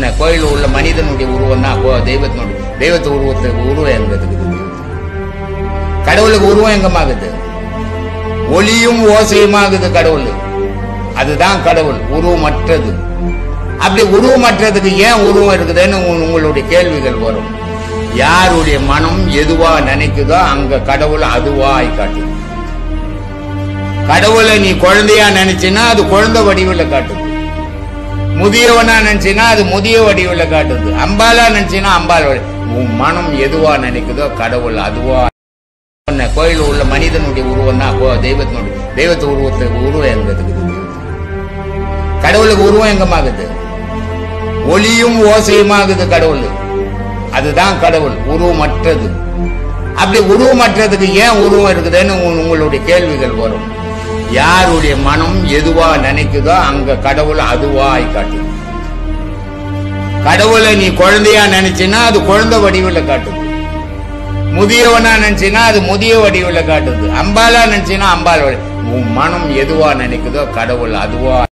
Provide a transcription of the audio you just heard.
உன்னை கோயில் உள்ள மனிதனுடைய உருவம் தான் தெய்வத்தினுடைய தெய்வத்து உருவத்துக்கு உருவம் எங்க இருக்குது கடவுளுக்கு உருவம் எங்கமாகுது ஒளியும் ஓசையுமாகுது கடவுள் அதுதான் கடவுள் உருவமற்றது அப்படி உருவமற்றதுக்கு ஏன் உருவம் இருக்குதுன்னு உங்க- உங்களுடைய கேள்விகள் வரும் யாருடைய மனம் எதுவா நினைக்குதோ அங்க கடவுள் அதுவாய் காட்டுது கடவுளை நீ குழந்தையா நினைச்சினா அது குழந்தை வடிவில் காட்டுது முதியவனா நினைச்சினா அது முதிய வடிவில் காட்டுது அம்பாலா நினைச்சினா அம்பாள் வடி- உன் மனம் எதுவா நினைக்குதோ கடவுள் அதுவா உன்னை கோயில் உள்ள மனிதனுடைய உருவம் தான் தெய்வத்தினுடைய தெய்வத்து உருவத்துக்கு உருவம் எங்க இருக்குது கடவுளுக்கு உருவம் எங்கமாகுது ஒளியும் ஓசையுமாகுது கடவுள் அதுதான் கடவுள் உருவமற்றது அப்படி உருவமற்றதுக்கு ஏன் உருவம் இருக்குதுன்னு உங்க- உங்களுடைய கேள்விகள் வரும் யாருடைய மனம் எதுவா நினைக்குதோ அங்க கடவுள் அதுவாய் காட்டுது கடவுளை நீ குழந்தையா நினைச்சினா அது குழந்தை வடிவில் காட்டுது முதியவனா நினைச்சினா அது முதிய வடிவில் காட்டுது அம்பாலா நினைச்சினா அம்பாள் வடி- உன் மனம் எதுவா நினைக்குதோ கடவுள் அதுவா